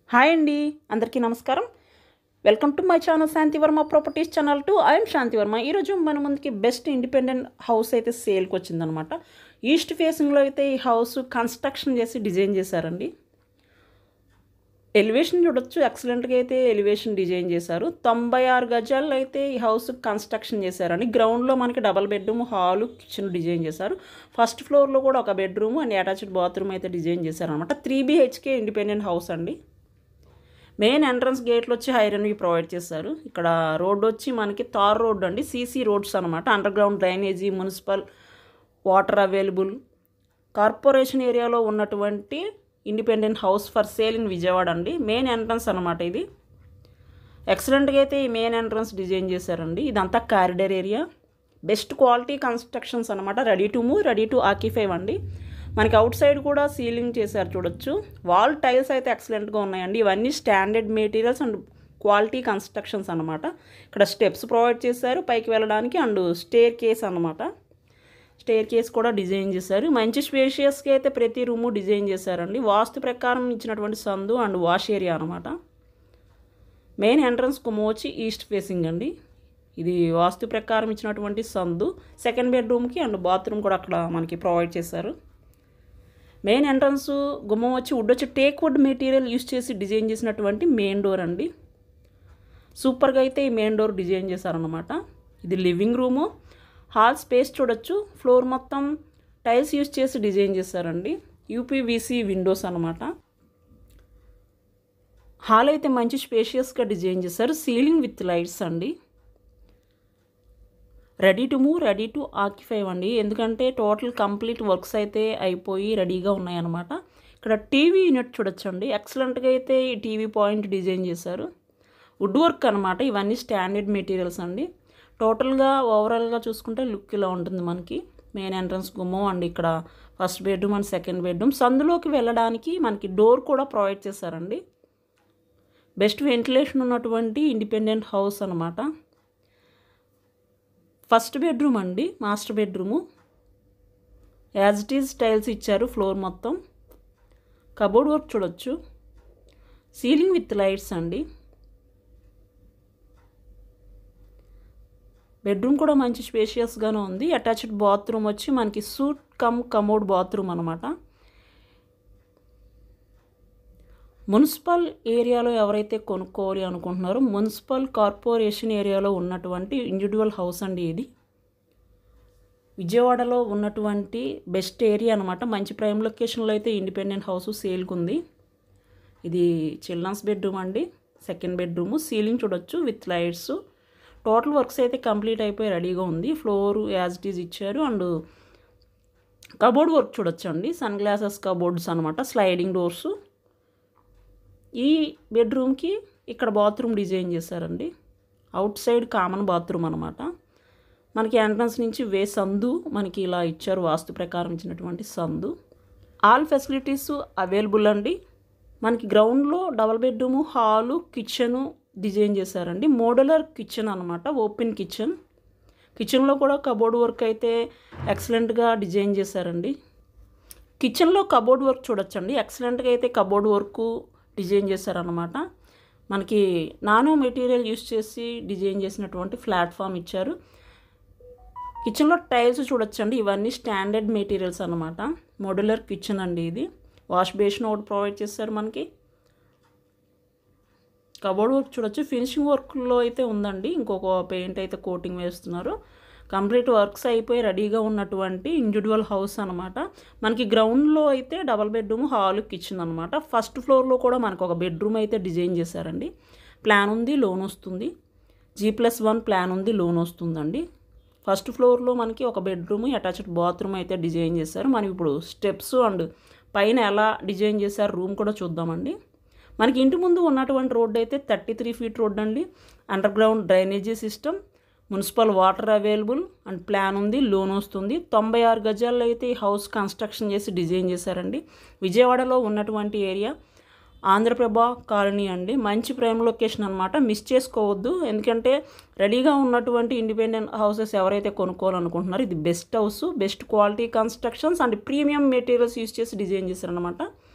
hi అండి అందరికీ నమస్కారం welcome to my channel Shanthi Varma properties channel to I'm Shanthi Varma ఈరోజు మన ముందుకి బెస్ట్ ఇండిపెండెంట్ హౌస్ అయితే సేల్కి వచ్చిందనమాట ఈస్ట్ ఫేసింగ్లో అయితే ఈ హౌస్ కన్స్ట్రక్షన్ చేసి డిజైన్ చేశారండి ఎలివేషన్ చూడొచ్చు ఎక్సలెంట్గా అయితే ఎలివేషన్ డిజైన్ చేశారు తొంభై ఆరు గజాల్లో అయితే ఈ హౌస్ కన్స్ట్రక్షన్ చేశారండి గ్రౌండ్లో మనకి double bedroom hall kitchen design చేశారు ఫస్ట్ ఫ్లోర్లో కూడా ఒక బెడ్రూమ్ అండ్ అటాచ్డ్ బాత్రూమ్ అయితే డిజైన్ చేశారనమాట త్రీ బీహెచ్కే ఇండిపెండెంట్ హౌస్ అండి మెయిన్ ఎంట్రన్స్ గేట్లు వచ్చి ఐరన్వి ప్రొవైడ్ చేశారు ఇక్కడ రోడ్ వచ్చి మనకి తార్ రోడ్ అండి సీసీ రోడ్స్ అనమాట underground drainage municipal water available corporation ఏరియాలో ఉన్నటువంటి independent house for sale in Vijayawada అండి మెయిన్ ఎంట్రన్స్ అనమాట ఇది ఎక్సలెంట్గా అయితే ఈ మెయిన్ ఎంట్రన్స్ డిజైన్ చేశారండి ఇదంతా corridor area best quality constructions అనమాట ready to move ready to occupy అండి మనకి అవుట్ సైడ్ కూడా సీలింగ్ చేశారు చూడొచ్చు వాల్ టైల్స్ అయితే ఎక్సలెంట్గా ఉన్నాయండి ఇవన్నీ standard materials and quality constructions అనమాట ఇక్కడ స్టెప్స్ ప్రొవైడ్ చేశారు పైకి వెళ్ళడానికి అండ్ స్టేర్ కేస్ అనమాట స్టేర్ కేస్ కూడా డిజైన్ చేశారు మంచి స్పేషియస్గా అయితే ప్రతి రూము డిజైన్ చేశారండి వాస్తు ప్రకారం ఇచ్చినటువంటి సందు అండ్ వాష్ ఏరియా అనమాట మెయిన్ ఎంట్రన్స్ కుమోచి ఈస్ట్ ఫేసింగ్ అండి ఇది వాస్తు ప్రకారం ఇచ్చినటువంటి సందు సెకండ్ బెడ్రూమ్కి అండ్ బాత్రూమ్ కూడా అక్కడ మనకి ప్రొవైడ్ చేశారు మెయిన్ ఎంట్రన్స్ గుమ్మం వచ్చి వుడ్ వచ్చి టేక్ వుడ్ మెటీరియల్ యూస్ చేసి డిజైన్ చేసినటువంటి మెయిన్ డోర్ అండి సూపర్గా అయితే ఈ మెయిన్ డోర్ డిజైన్ చేశారనమాట ఇది లివింగ్ రూము హాల్ స్పేస్ చూడొచ్చు ఫ్లోర్ మొత్తం టైల్స్ యూస్ చేసి డిజైన్ చేశారండి యూపీవీసీ విండోస్ అనమాట హాల్ అయితే మంచి స్పేషియస్గా డిజైన్ చేశారు సీలింగ్ విత్ లైట్స్ అండి ready to move ready to occupy అండి ఎందుకంటే టోటల్ కంప్లీట్ వర్క్స్ అయితే అయిపోయి రెడీగా ఉన్నాయన్నమాట ఇక్కడ టీవీ యూనిట్ చూడొచ్చండి ఎక్సలెంట్గా అయితే ఈ టీవీ పాయింట్ డిజైన్ చేశారు వుడ్ వర్క్ అనమాట ఇవన్నీ స్టాండర్డ్ మెటీరియల్స్ అండి టోటల్గా ఓవరాల్గా చూసుకుంటే లుక్ ఇలా ఉంటుంది మనకి మెయిన్ ఎంట్రన్స్ గుమ్మం అండ్ ఇక్కడ first bedroom and second bedroom సందులోకి వెళ్ళడానికి మనకి డోర్ కూడా ప్రొవైడ్ చేశారండి బెస్ట్ వెంటిలేషన్ ఉన్నటువంటి ఇండిపెండెంట్ హౌస్ అనమాట ఫస్ట్ బెడ్రూమ్ అండి master bedroom as it is tiles ఇచ్చారు ఫ్లోర్ మొత్తం కబోర్డ్ వర్క్ చూడొచ్చు సీలింగ్ విత్ లైట్స్ అండి బెడ్రూమ్ కూడా మంచి స్పేషియస్గానే ఉంది అటాచ్డ్ బాత్రూమ్ వచ్చి మనకి సూట్ కమ్ కమోడ్ బాత్రూమ్ అనమాట మున్సిపల్ ఏరియాలో ఎవరైతే కొనుక్కోవాలి అనుకుంటున్నారో మున్సిపల్ కార్పొరేషన్ ఏరియాలో ఉన్నటువంటి ఇండివిజువల్ హౌస్ అండి ఇది విజయవాడలో ఉన్నటువంటి బెస్ట్ ఏరియా అనమాట మంచి ప్రైమ్ లొకేషన్లో అయితే ఇండిపెండెంట్ హౌస్ సేల్కి ఉంది ఇది చిల్డ్రన్స్ బెడ్రూమ్ అండి సెకండ్ బెడ్రూము సీలింగ్ చూడొచ్చు విత్ లైట్స్ టోటల్ వర్క్స్ అయితే కంప్లీట్ అయిపోయి రెడీగా ఉంది ఫ్లోర్ యాజ్ ఇట్ ఈజ్ ఇచ్చారు అండ్ కబోర్డ్ వర్క్ చూడొచ్చు అండి సన్ గ్లాసెస్ కబోర్డ్స్ అనమాట స్లైడింగ్ డోర్స్ ఈ బెడ్రూమ్కి ఇక్కడ బాత్రూమ్ డిజైన్ చేశారండి అవుట్ సైడ్ కామన్ బాత్రూమ్ అనమాట మనకి ఎంట్రన్స్ నుంచి వే సందు మనకి ఇలా ఇచ్చారు వాస్తు ప్రకారం ఇచ్చినటువంటి సందు ఆల్ ఫెసిలిటీస్ అవైలబుల్ అండి మనకి గ్రౌండ్లో double bedroom hall kitchen design చేశారండి మోడలర్ కిచెన్ అనమాట ఓపెన్ కిచెన్ కిచెన్లో కూడా కబోర్డ్ వర్క్ అయితే ఎక్సలెంట్గా డిజైన్ చేశారండి కిచెన్లో కబోర్డ్ వర్క్ చూడొచ్చండి ఎక్సలెంట్గా అయితే కబోర్డ్ వర్క్ డిజైన్ చేశారనమాట మనకి నానో మెటీరియల్ యూస్ చేసి డిజైన్ చేసినటువంటి ప్లాట్ఫామ్ ఇచ్చారు కిచెన్లో టైల్స్ చూడొచ్చండి ఇవన్నీ స్టాండర్డ్ మెటీరియల్స్ అనమాట మోడ్యులర్ కిచెన్ అండి ఇది వాష్ బేసిన్ ఒకటి ప్రొవైడ్ చేశారు మనకి కబోర్డ్ వర్క్ చూడొచ్చు ఫినిషింగ్ వర్క్లో అయితే ఉందండి ఇంకొక పెయింట్ అయితే కోటింగ్ వేస్తున్నారు కంప్లీట్ వర్క్స్ అయిపోయి రెడీగా ఉన్నటువంటి ఇండివిజువల్ హౌస్ అనమాట మనకి గ్రౌండ్లో అయితే డబల్ బెడ్రూమ్ హాల్ కిచెన్ అనమాట ఫస్ట్ ఫ్లోర్లో కూడా మనకు ఒక బెడ్రూమ్ అయితే డిజైన్ చేశారండి ప్లాన్ ఉంది లోన్ వస్తుంది జీ ప్లస్ వన్ ప్లాన్ ఉంది లోన్ వస్తుందండి ఫస్ట్ ఫ్లోర్లో మనకి ఒక బెడ్రూమ్ అటాచ్డ్ బాత్రూమ్ అయితే డిజైన్ చేశారు మనం ఇప్పుడు స్టెప్స్ అండ్ పైన ఎలా డిజైన్ చేశారు రూమ్ కూడా చూద్దామండి మనకి ఇంటి ముందు ఉన్నటువంటి రోడ్డు అయితే థర్టీ త్రీ ఫీట్ రోడ్ అండి underground drainage system municipal water available and plan ఉంది లోన్ వస్తుంది తొంభై ఆరు గజాల్లో అయితే ఈ హౌస్ కన్స్ట్రక్షన్ చేసి డిజైన్ చేశారండి విజయవాడలో ఉన్నటువంటి ఏరియా ఆంధ్రప్రభ కాలనీ అండి మంచి ప్రైమ్ లొకేషన్ అనమాట మిస్ చేసుకోవద్దు ఎందుకంటే రెడీగా ఉన్నటువంటి ఇండిపెండెంట్ హౌసెస్ ఎవరైతే కొనుక్కోవాలనుకుంటున్నారో ఇది best house best quality constructions and premium materials use చేసి డిజైన్ చేశారనమాట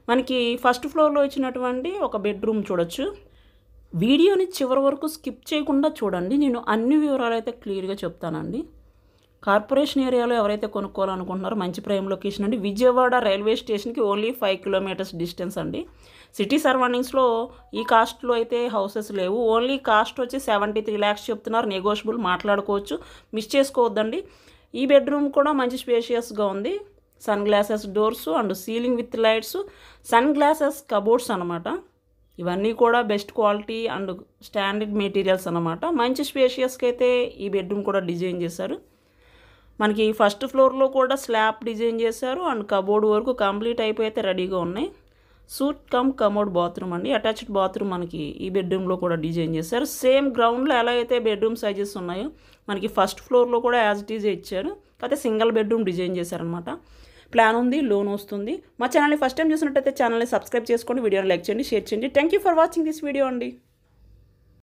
మనకి ఫస్ట్ ఫ్లోర్లో ఇచ్చినటువంటి ఒక బెడ్రూమ్ చూడొచ్చు వీడియోని చివరి వరకు స్కిప్ చేయకుండా చూడండి నేను అన్ని వివరాలు అయితే క్లియర్గా చెప్తానండి కార్పొరేషన్ ఏరియాలో ఎవరైతే కొనుక్కోవాలనుకుంటున్నారో మంచి ప్రైమ్ లొకేషన్ అండి విజయవాడ రైల్వే స్టేషన్కి ఓన్లీ ఫైవ్ కిలోమీటర్స్ డిస్టెన్స్ అండి సిటీ సరౌండింగ్స్లో ఈ కాస్ట్లో అయితే హౌసెస్ లేవు ఓన్లీ కాస్ట్ వచ్చి సెవెంటీ త్రీ ల్యాక్స్ చెప్తున్నారు నెగోషియబుల్ మాట్లాడుకోవచ్చు మిస్ చేసుకోవద్దండి ఈ బెడ్రూమ్ కూడా మంచి స్పేషియస్గా ఉంది sun glasses doors and ceiling with lights sun glasses cupboards అనమాట ఇవన్నీ కూడా best quality and standard materials అనమాట మంచి స్పేషియస్కి అయితే ఈ బెడ్రూమ్ కూడా డిజైన్ చేశారు మనకి ఫస్ట్ ఫ్లోర్లో కూడా స్లాబ్ డిజైన్ చేశారు అండ్ కబోర్డ్ వరకు కంప్లీట్ అయిపోయి అయితే రెడీగా ఉన్నాయి సూట్ కమ్ కమోడ్ బాత్రూమ్ అండి అటాచ్డ్ బాత్రూమ్ మనకి ఈ బెడ్రూమ్లో కూడా డిజైన్ చేశారు సేమ్ గ్రౌండ్లో ఎలా అయితే బెడ్రూమ్ సైజెస్ ఉన్నాయో మనకి ఫస్ట్ ఫ్లోర్లో కూడా యాజ్ ఇట్ ఈజ్ ఇచ్చారు కాకపోతే సింగిల్ బెడ్రూమ్ డిజైన్ చేశారనమాట ప్లాన్ ఉంది లోన్ వస్తుంది మా ఛానల్ని ఫస్ట్ టైం చూసినట్టయితే ఛానల్ని సబ్స్క్రైబ్ చేసుకోండి వీడియోని లైక్ చేయండి షేర్ చేయండి thank you for watching this video అండి